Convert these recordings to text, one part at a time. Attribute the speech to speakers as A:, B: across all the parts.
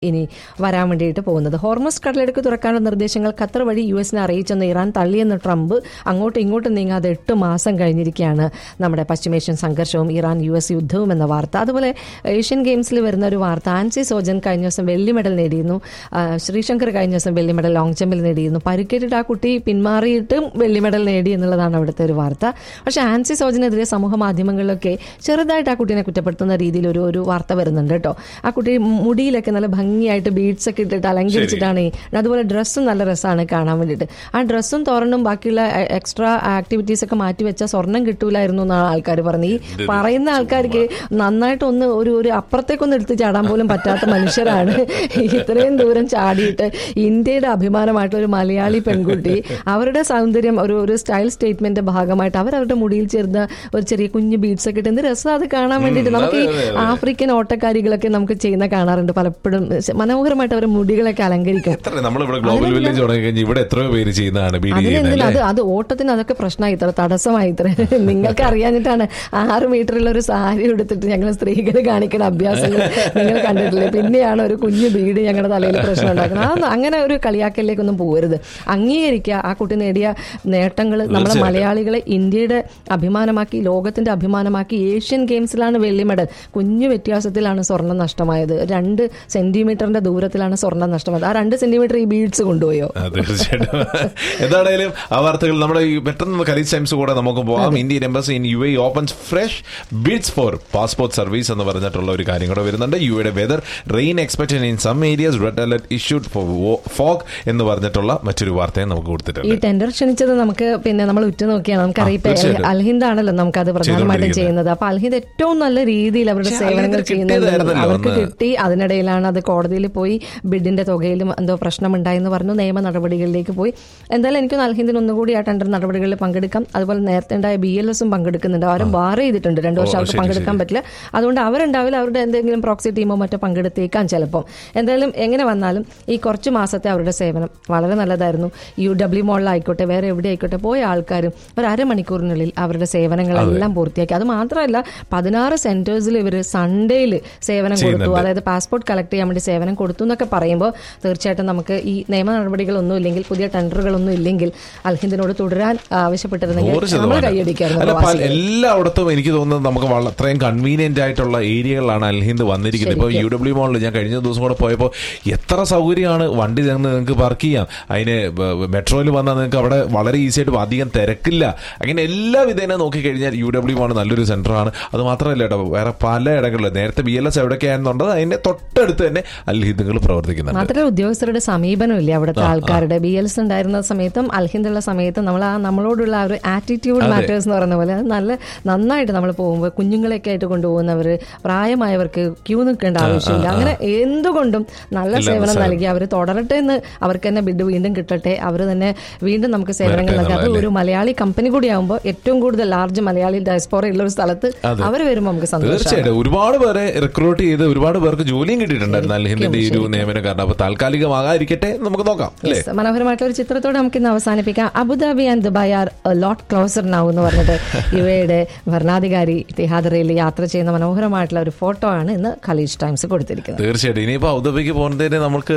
A: ഇനി വരാൻ വേണ്ടിയിട്ട് പോകുന്നത് ഹോർമസ് കടലെടുക്ക് തുറക്കാനുള്ള നിർദ്ദേശങ്ങൾ ഖത്തർ വഴി യു എസിനെ അറിയിച്ചെന്ന് ഇറാൻ തള്ളിയെന്ന് ട്രംപ് അങ്ങോട്ടും ഇങ്ങോട്ടും നീങ്ങാതെ എട്ട് മാസം കഴിഞ്ഞിരിക്കുകയാണ് നമ്മുടെ പശ്ചിമേഷ്യൻ സംഘർഷവും ഇറാൻ യു എസ് യുദ്ധവും എന്ന വാർത്ത അതുപോലെ ഏഷ്യൻ ഗെയിംസിൽ വരുന്ന ഒരു വാർത്ത ആൻസി സോജൻ കഴിഞ്ഞ ദിവസം വെള്ളി മെഡൽ നേടിയിരുന്നു ആ, ശ്രീശങ്കർ കഴിഞ്ഞ ദിവസം വെള്ളി മെഡൽ ലോങ് ജമ്പിൽ നേടിയിരുന്നു പരിക്കേറ്റിട്ട് ആ കുട്ടി പിന്മാറിയിട്ടും വെള്ളി മെഡൽ നേടി എന്നുള്ളതാണ് അവിടുത്തെ ഒരു വാർത്ത പക്ഷേ ആൻസി സോജനെതിരെ സമൂഹ മാധ്യമങ്ങളിലൊക്കെ ചെറുതായിട്ട് ആ കുട്ടീനെ കുറ്റപ്പെടുത്തുന്ന രീതിയിൽ ഒരു ഒരു വാർത്ത വരുന്നുണ്ട് കേട്ടോ ആ കുട്ടി മുടിയിലൊക്കെ നല്ല ഭംഗിയായിട്ട് ബീഡ്സ് ഒക്കെ ഇട്ടിട്ട് അലങ്കരിച്ചിട്ടാണ് ഈ- അതുപോലെ ഡ്രസ്സും നല്ല രസമാണ് കാണാൻ വേണ്ടിയിട്ട് ആ ഡ്രസ്സും തോറണും ബാക്കിയുള്ള എക്സ്ട്രാ ആക്ടിവിറ്റീസ് ഒക്കെ മാറ്റി വെച്ചാൽ സ്വർണം കിട്ടൂലായിരുന്നു എന്നാണ് ആൾക്കാർ പറഞ്ഞത് ഈ പറയുന്ന ആൾക്കാർക്ക് നന്നായിട്ട് ഒന്ന് ഒരു ഒരു അപ്പുറത്തേക്കൊന്ന് എടുത്ത് ചാടാൻ പോലും പറ്റാത്ത മനുഷ്യരാണ് ഇത്രയും ദൂരം ചാടിയിട്ട് ഇന്ത്യയുടെ അഭിമാനമായിട്ടുള്ള ഒരു മലയാളി പെൺകുട്ടി അവരുടെ സൗന്ദര്യം ഒരു ഒരു സ്റ്റൈൽ സ്റ്റേറ്റ്മെന്റ് ഭാഗമായിട്ട് അവർ അവരുടെ മുടിയിൽ ചേർന്ന ഒരു ചെറിയ കുഞ്ഞു ബീഡ്സ് ഒക്കെ ഇട്ട് എന്ത് രസം അത് കാണാൻ വേണ്ടിയിട്ട് നമുക്ക് ഈ ആഫ്രിക്കൻ ഓട്ടക്കാരികളൊക്കെ നമുക്ക് ചെയ്യുന്ന കാണാറുണ്ട് പലപ്പോഴും മനോഹരമായിട്ട് അവരുടെ മുടികളൊക്കെ അലങ്കരിക്കും
B: എത്ര നമ്മളിവിടെ ഗ്ലോബൽ വില്ലേജ് തുടങ്ങി കഴിഞ്ഞാൽ ഇവിടെ എത്രയോ പേര് ചെയ്യുന്നതാണ് ബി ഡി
A: അതിനെന്തിനാ അത് അത് ഓട്ടത്തിന് അതൊക്കെ പ്രശ്നമായി ഇത്ര തടസ്സമായി ഇത്ര നിങ്ങൾക്ക് അറിയാഞ്ഞിട്ടാണ് ആറ് മീറ്ററുള്ള ഒരു സാരി എടുത്തിട്ട് ഞങ്ങൾ സ്ത്രീകൾ കാണിക്കുന്ന അഭ്യാസങ്ങൾ നിങ്ങൾ കണ്ടിട്ടില്ലേ പിന്നെയാണ് ഒരു കുഞ്ഞു ബീഡ് ഞങ്ങളുടെ തലയിൽ പ്രശ്നം ഉണ്ടാക്കുന്നത് അതൊന്നും അങ്ങനെ ഒരു കളിയാക്കലിലേക്കൊന്നും പോകരുത് അംഗീകരിക്കുക ആ കുട്ടി നേടിയ നേട്ടങ്ങൾ നമ്മുടെ മലയാളികളെ ഇന്ത്യയുടെ അഭിമാനമാക്കി ലോകത്തിന്റെ അഭിമാനമാക്കി ഏഷ്യൻ ഗെയിംസിലാണ് വെള്ളി മെഡൽ കുഞ്ഞു വ്യത്യാസത്തിലാണ് സ്വർണം നഷ്ടമായത് രണ്ട് സെന്റിമീറ്ററിന്റെ ദൂരത്തിലാണ് സ്വർണം നഷ്ടമായത് ആ രണ്ട് സെന്റിമീറ്റർ ഈ ബീഡ്സ് കൊണ്ടുപോയോ
B: ആ, തീർച്ചയായിട്ടും എന്താണേലും ആ വാർത്തകൾ നമ്മുടെ ഈ പെട്ടെന്ന് കരീസ് ടൈംസ് കൂടെ നമുക്ക് പോവാം Indian embassy in U A opens fresh bids for passport service എന്ന് പറഞ്ഞിട്ടുള്ള ഒരു കാര്യം കൂടെ വരുന്നുണ്ട് യു എയുടെ weather rain expected in some areas red alert issued for fog എന്ന് പറഞ്ഞിട്ടുള്ള മറ്റൊരു വാർത്തയും നമുക്ക്
A: ഈ
B: കൊടുത്തിട്ടുണ്ട്
A: ടെൻഡർ ക്ഷണിച്ചത് നമുക്ക് പിന്നെ നമ്മൾ ഉറ്റുനോക്കിയാണ് നമുക്കറിയാം ഇപ്പൊ
B: തീർച്ചയായിട്ടും.
A: അൽഹിന്ദ് ആണല്ലോ നമുക്ക് അത് പ്രധാനമായിട്ടും
B: ചെയ്തുകൊണ്ടിരിക്കുന്നത്.
A: ചെയ്യുന്നത് അപ്പൊ അൽഹിന്ദ് ഏറ്റവും നല്ല രീതിയിൽ അവരുടെ
B: പക്ഷേ
A: സേവനങ്ങൾ
B: അൽഹിന്ദ്
A: ചെയ്യുന്നത്
B: കിട്ടിയതായിരുന്നല്ലോ
A: അവർക്ക്
B: അന്ന്.
A: കിട്ടി അതിനിടയിലാണ് അത് കോടതിയിൽ പോയി ബിഡിന്റെ തുകയിലും എന്തോ പ്രശ്നമുണ്ടായെന്ന് പറഞ്ഞു നിയമ നടപടികളിലേക്ക് പോയി എന്തായാലും എനിക്ക് അൽഹിന്ദിന് ഒന്നുകൂടി ആ ടെൻഡർ നടപടികളിൽ പങ്കെടുക്കാം അതുപോലെ നേരത്തെ ഉണ്ടായ ബി എൽ എസും പങ്കെടുക്കുന്നുണ്ട് അവരും വാർ ചെയ്തിട്ടുണ്ട് രണ്ടു വർഷം
B: ഓ,
A: അവർക്ക്
B: ശരി,
A: പങ്കെടുക്കാൻ പറ്റില്ല അതുകൊണ്ട് അവരുണ്ടാവില്ല അവരുടെ എന്തെങ്കിലും പ്രോക്സി ടീമോ മറ്റോ പങ്കെടുത്തേക്കാം ചിലപ്പം എന്തായാലും എങ്ങനെ വന്നാലും ഈ കുറച്ച് മാസത്തെ അവരുടെ സേവനം വളരെ നല്ലതായിരുന്നു യു ഡബ്ല്യു മോളിലായിക്കോട്ടെ വേറെ എവിടെ ആയിക്കോട്ടെ പോയ ആൾക്കാരും ഒരു അരമണിക്കൂറിനുള്ളിൽ അവരുടെ സേവനങ്ങളെല്ലാം പൂർത്തിയാക്കി അത് മാത്രമല്ല പതിനാറ് സെന്റേഴ്സിൽ ഇവർ സൺഡേയിൽ സേവനം കൊടുത്തു അതായത് പാസ്പോർട്ട് കളക്ട് ചെയ്യാൻ വേണ്ടി സേവനം കൊടുത്തു എന്നൊക്കെ പറയുമ്പോൾ തീർച്ചയായിട്ടും നമുക്ക് ഈ നിയമ നടപടികളൊന്നും ഇല്ലെങ്കിൽ പുതിയ ടെൻഡറുകളൊന്നും ഇല്ലെങ്കിൽ അൽഹിന്ദിനോട് തുടരാൻ ആവശ്യപ്പെട്ടിരുന്നെങ്കിൽ
B: നൂറ്
A: നമ്മൾ
B: ശതമാനം.
A: കൈയടിക്കായിരുന്നു
B: അല്ല, പല-
A: പ്രവാസികൾ.
B: എല്ലായിടത്തും എനിക്ക് തോന്നുന്നത് നമുക്ക് വള- അത്രയും കൺവീനിയന്റ് ആയിട്ടുള്ള ഏരിയകളാണ് അൽഹിന്ദ് വന്നിരിക്കുന്നത് ഇപ്പൊ യു ഡബ്ല്യു മോളിൽ ഞാൻ കഴിഞ്ഞ ദിവസം കൂടെ പോയപ്പോൾ എത്ര സൗകര്യമാണ് വണ്ടി ചെന്ന് നിങ്ങൾക്ക് പാർക്ക് ചെയ്യാം അതിന് മെട്രോയിൽ വന്നാൽ നിങ്ങൾക്ക് അവിടെ വളരെ ഈസി ആയിട്ട് അധികം തിരക്കില്ല അങ്ങനെ എല്ലാ വിധേന നോക്കിക്കഴിഞ്ഞാൽ യു ഡബ്ല്യു മോൾ നല്ലൊരു സെന്റർ ആണ് അത് മാത്രമല്ല കേട്ടോ വേറെ പല ഇടങ്ങളിലും നേരത്തെ ബി എൽ എസ് എവിടെയൊക്കെയാണെന്നുണ്ടത് അതിന്റെ തൊട്ടടുത്ത് തന്നെ അൽഹിദുകൾ പ്രവർത്തിക്കുന്നുണ്ട്
A: മാത്രമല്ല ഉദ്യോഗസ്ഥരുടെ സമീപനമില്ലേ അവിടുത്തെ ആൾക്കാരുടെ ബി എൽസ് ഉണ്ടായിരുന്ന സമയത്തും അൽഹിന്ദുള്ള സമയത്തും നമ്മൾ ആ നമ്മളോടുള്ള ആ ഒരു ആറ്റിറ്റ്യൂഡ് മാറ്റേഴ്സ് എന്ന് പറയുന്ന പോലെ അത് നല്ല നന്നായിട്ട് നമ്മൾ പോകുമ്പോൾ കുഞ്ഞുങ്ങളെയൊക്കെ ആയിട്ട് കൊണ്ടുപോകുന്നവർ പ്രായമായവർക്ക് ക്യൂ നിൽക്കേണ്ട ആവശ്യമില്ല അങ്ങനെ എന്തുകൊണ്ടും നല്ല സേവനം നൽകി അവർ തുടരട്ടെ എന്ന് അവർക്ക് തന്നെ ബിഡ് വീണ്ടും കിട്ടട്ടെ അവർ തന്നെ വീണ്ടും നമുക്ക് സേവനങ്ങൾ നൽകി അത് ഒരു മലയാളി കമ്പനി കൂടി ആകുമ്പോൾ ഏറ്റവും കൂടുതൽ ലാർജ് മലയാളി ഡയസ്പോറ ഉള്ള ഒരു സ്ഥലത്ത് അവർ വരുമ്പോൾ നമുക്ക് സന്തോഷം
B: തീർച്ചയായിട്ടും ഒരുപാട് പേരെ റിക്രൂട്ട് ചെയ്ത് ഒരുപാട് പേർക്ക് ജോലിയും കിട്ടിയിട്ടുണ്ടായിരുന്നു അൽഹിന്ദിന്റെ ഈ ഒരു നിയമനം കാരണം അപ്പൊ താൽക്കാലികമാകാതിരിക്കട്ടെ എന്ന് നമുക്ക് നോക്കാം അല്ലേ
A: Yes, മനോഹരമായിട്ടുള്ള ഒരു ചിത്രത്തോടെ നമുക്ക് ഇന്ന് അവസാനിപ്പിക്കാം Abu Dhabi and Dubai are lot closer now എന്ന് പറഞ്ഞിട്ട് യു എയുടെ ഭരണാധികാരി തിഹാദറയിൽ യാത്ര ചെയ്യുന്ന മനോഹരമായിട്ടുള്ള ഒരു ഫോട്ടോ ആണ് ഇന്ന് ഖലീജ് ടൈംസ് കൊടുത്തിരിക്കുന്നത്
B: തീർച്ചയായിട്ടും ഇനിയിപ്പോ അബുദാബിക്ക് പോകുന്നതിന് നമുക്ക്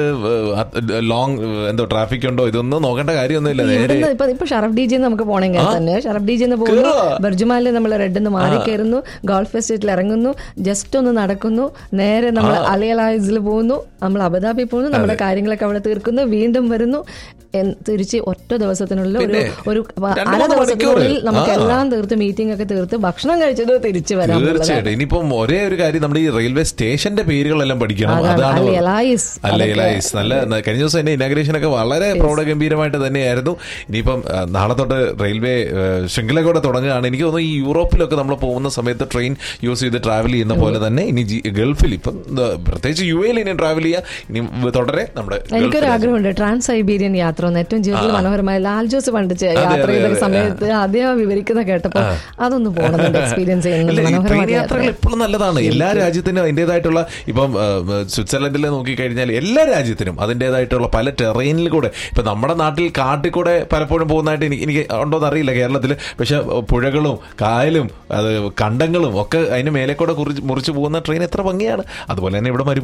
B: ലോങ് എന്തോ ട്രാഫിക് ഉണ്ടോ ഇതൊന്നും നോക്കേണ്ട കാര്യമൊന്നുമില്ല നേരെ
A: ഇവിടുന്ന് ഇപ്പൊ ഇപ്പൊ ഷറഫ് ഡി ജിന്ന് നമുക്ക് പോണെങ്കിൽ തന്നെ ഷറഫ് ഡി ജിന്ന് പോകുന്നു
B: കേറുവാ?
A: ബർജുമാലിൽ നമ്മൾ റെഡിന്ന് മാറി കയറുന്നു ഗോൾഫ് എസ്റ്റേറ്റിൽ ഇറങ്ങുന്നു ജസ്റ്റ് ഒന്ന് നടക്കുന്നു നേരെ നമ്മൾ അലിയലൈസിൽ പോകുന്നു നമ്മൾ അബുദാബി പോകുന്നു നമ്മുടെ കാര്യങ്ങളൊക്കെ അവിടെ തീർക്കുന്നു വീണ്ടും വരുന്നു എൻ- തിരിച്ച് ഒറ്റ ദിവസത്തിനുള്ളിൽ ഒരു ഒരു
B: രണ്ട്
A: അര
B: മൂന്ന്
A: ദിവസത്തിനുള്ളിൽ
B: മണിക്കൂർ.
A: നമുക്ക്
B: ആ.
A: എല്ലാം തീർത്ത് മീറ്റിംഗ് ഒക്കെ തീർത്ത് ഭക്ഷണം കഴിച്ചിട്ട് തിരിച്ചു വരാം എന്നുള്ളതാണ്.
B: തീർച്ചയായിട്ടും ഇനിയിപ്പം ഒരേ ഒരു കാര്യം നമ്മുടെ ഈ റെയിൽവേ സ്റ്റേഷന്റെ പേരുകളെല്ലാം പഠിക്കണം
A: അതാണ്.
B: അതാണ്
A: അൽ എലായിസ്.
B: അല്ല
A: അതൊക്കെ-
B: എലായിസ് നല്ല ന- കഴിഞ്ഞ ദിവസം എന്റെ ഇനാഗ്രേഷൻ ഒക്കെ വളരെ പ്രൗഢഗംഭീരമായിട്ട് തന്നെയായിരുന്നു ഇനിയിപ്പം ആ, നാളെ തൊട്ട് റെയിൽവേ ആ, ശൃംഖല കൂടെ തുടങ്ങുകയാണ് എനിക്ക് തോന്നുന്നു ഈ യൂറോപ്പിലൊക്കെ നമ്മൾ പോകുന്ന സമയത്ത് ട്രെയിൻ യൂസ് ചെയ്ത് ട്രാവൽ ചെയ്യുന്ന പോലെ തന്നെ ഇനി ജി- ഗൾഫിൽ ഇപ്പം ആ, പ്രത്യേകിച്ച് യു എയിൽ ഇനി ട്രാവൽ ചെയ്യാം ഇനി തുടരെ നമ്മുടെ
A: എനിക്കൊരു
B: ഗൾഫ് രാജ്യം.
A: ആഗ്രഹമുണ്ട് ട്രാൻസ് സൈബീരിയൻ യാത്ര ഒന്ന് ഏറ്റവും ജീവിതത്തിൽ മനോഹരമായ ലാൽ ജോസ് പണ്ട് ചെ- യാത്ര
B: അതെ,
A: ചെയ്ത
B: അതെ.
A: സമയത്ത് ആദ്യം വിവരിക്കുന്ന കേട്ടപ്പോ അതൊന്ന് പോകണമെന്നുണ്ട് എക്സ്പീരിയൻസ്
B: ഇല്ല,
A: ചെയ്യുന്നത്
B: ഈ ട്രെയിൻ
A: മനോഹരമായ
B: യാത്രകൾ എപ്പോഴും നല്ലതാണ് എല്ലാ രാജ്യത്തിനും അതിൻ്റെതായിട്ടുള്ള ഇപ്പം ആ, സ്വിറ്റ്സർലൻഡിൽ നോക്കിക്കഴിഞ്ഞാൽ എല്ലാ രാജ്യത്തിനും അതിൻ്റെതായിട്ടുള്ള പല ടെറൈനിൽ കൂടെ ഇപ്പൊ നമ്മുടെ നാട്ടിൽ കാട്ടിൽ കൂടെ പലപ്പോഴും പോകുന്നതായിട്ട് എനിക്ക് എനിക്ക് ഉണ്ടോന്ന് അറിയില്ല കേരളത്തിൽ പക്ഷെ പുഴകളും കായലും അത് കണ്ടങ്ങളും ഒക്കെ അതിന് മേലെ കൂടെ കുറിച്ച് മുറിച്ച് പോകുന്ന ട്രെയിൻ എത്ര ഭംഗിയാണ് അതുപോലെ തന്നെ ഇവിടെ മരുഭൂമിയെ മുറിച്ച്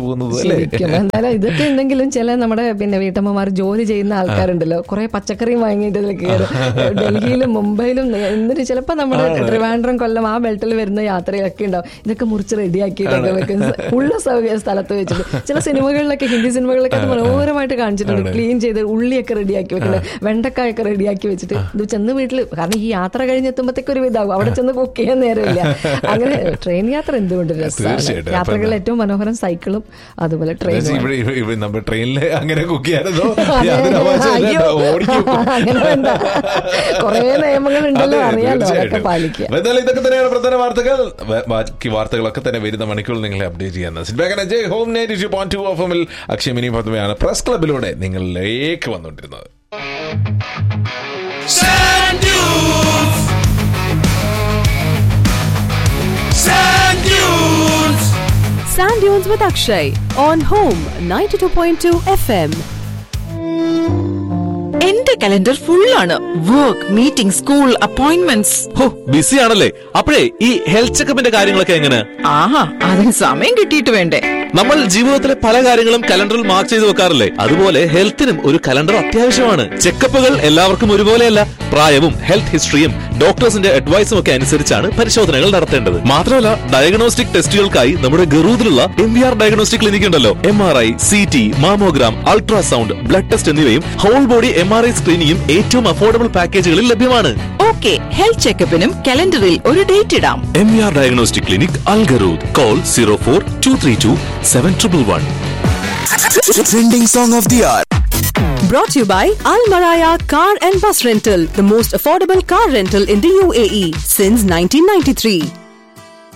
B: പോകുന്നത് അല്ലേ
A: ശരിക്കും എന്തായാലും ഇതൊക്കെ ഉണ്ടെങ്കിലും ചില നമ്മുടെ പിന്നെ വീട്ടമ്മമാർ ജോലി ചെയ്യുന്ന ആൾക്കാരുണ്ടല്ലോ കുറെ പച്ചക്കറി വാങ്ങിയിട്ട് ഇതിൽ കയറും ഡൽഹിയിലും മുംബൈയിലും എന്നിട്ട് ചിലപ്പോൾ നമ്മുടെ ട്രിവാൻഡ്രം കൊല്ലം ആ ബെൽറ്റിൽ വരുന്ന യാത്രയൊക്കെ ഉണ്ടാവും ഇതൊക്കെ മുറിച്ച് റെഡിയാക്കിയിട്ടൊക്കെ വെക്കുന്ന ഉള്ള സൗകര്യ സ്ഥലത്ത് വെച്ചിട്ട് ചില സിനിമകളിലൊക്കെ ഹിന്ദി സിനിമകളിലൊക്കെ അത് മനോഹരമായിട്ട് കാണിച്ചിട്ടുണ്ട് ക്ലീൻ ചെയ്ത് ഉള്ളിയൊക്കെ റെഡിയാക്കി വെക്കുന്നത് വെണ്ടക്കായൊക്കെ റെഡിയാക്കി വെച്ചിട്ട് ഇത് ചെന്ന് വീട്ടിൽ കാരണം ഈ യാത്ര കഴിഞ്ഞെത്തുമ്പോഴത്തേക്ക് ഒരു ഇതാകും അവിടെ ചെന്ന് കുക്ക് ചെയ്യാൻ നേരമില്ല അങ്ങനെ ട്രെയിൻ യാത്ര എന്തുകൊണ്ട് രസമാണ്
B: തീർച്ചയായിട്ടും.
A: യാത്രകളിൽ ഏറ്റവും മനോഹരം സൈക്കിളും അതുപോലെ ട്രെയിനും
B: ഇവിടെ ഇവിടെ- ഇവിടെ നമ്മുടെ ട്രെയിനിൽ അങ്ങനെ കുക്ക് ചെയ്യാനോ
A: അതെ,
B: യാതൊരു ആവശ്യമില്ല.
A: അയ്യോ.
B: ഓടിക്കും
A: അങ്ങനെ വേണ്ട കുറേ നിയമങ്ങളുണ്ടല്ലോ
B: അതെ,
A: അറിയാലോ അതൊക്കെ
B: തീർച്ചയായിട്ടും.
A: പാലിക്കുക
B: അപ്പൊ എന്തായാലും ഇതൊക്കെ തന്നെയാണ് പ്രധാന വാർത്തകൾ വ- ബാക്കി വാർത്തകളൊക്കെ തന്നെ വരുന്ന മണിക്കൂറിൽ നിങ്ങളെ അപ്ഡേറ്റ് ചെയ്യാൻ സിൻബാഗൻ അജയ് ഹോം നൈറ്റ് പോയിന്റ് ടു എഫ് എമ്മിൽ അക്ഷയമിനി പത്മയാണ് പ്രസ് ക്ലബിലൂടെ നിങ്ങളിലേക്ക് വന്നുകൊണ്ടിരുന്നത്
C: Sand dunes. Sand dunes.
D: Sand Dunes with Akshay on Home 92.2 FM.
E: എന്റെ കലണ്ടർ ഫുള്ളാണ് വർക്ക് മീറ്റിംഗ് സ്കൂൾ അപ്പോയിന്റ്മെന്റ്സ്
F: ഹോ ബിസി ആണല്ലേ അപ്പോഴേ ഈ ഹെൽത്ത് ചെക്കപ്പിന്റെ കാര്യങ്ങളൊക്കെ എങ്ങനെ
E: ആഹാ അതിന് സമയം കിട്ടിയിട്ട് വേണ്ടേ
F: നമ്മൾ ജീവിതത്തിലെ പല കാര്യങ്ങളും കലണ്ടറിൽ മാർക്ക് ചെയ്ത് വെക്കാറില്ലേ അതുപോലെ ഹെൽത്തിനും ഒരു കലണ്ടർ അത്യാവശ്യമാണ് ചെക്കപ്പുകൾ എല്ലാവർക്കും ഒരുപോലെയല്ല പ്രായവും ഹെൽത്ത് ഹിസ്റ്ററിയും ഡോക്ടേഴ്സിന്റെ അഡ്വൈസും ഒക്കെ അനുസരിച്ചാണ് പരിശോധനകൾ നടത്തേണ്ടത് മാത്രമല്ല ഡയഗ്നോസ്റ്റിക് ടെസ്റ്റുകൾക്കായി നമ്മുടെ ഗറൂദിലുള്ള M V R diagnostic clinic ഉണ്ടല്ലോ M R I C T mammogram ultrasound blood test എന്നിവയും whole body M R I സ്ക്രീനിങ്ങും ഏറ്റവും അഫോർഡബിൾ പാക്കേജുകളിൽ ലഭ്യമാണ്
E: ഓക്കെ ഹെൽത്ത് ചെക്കപ്പിനും കലണ്ടറിൽ ഒരു ഡേറ്റ് ഇടാം
F: M V R diagnostic clinic Al Garhoud call zero four two three two seven triple one
C: Trending song of the hour.
D: Brought to you by Al Maraya Car and Bus Rental, the most affordable car rental in the UAE since 1993.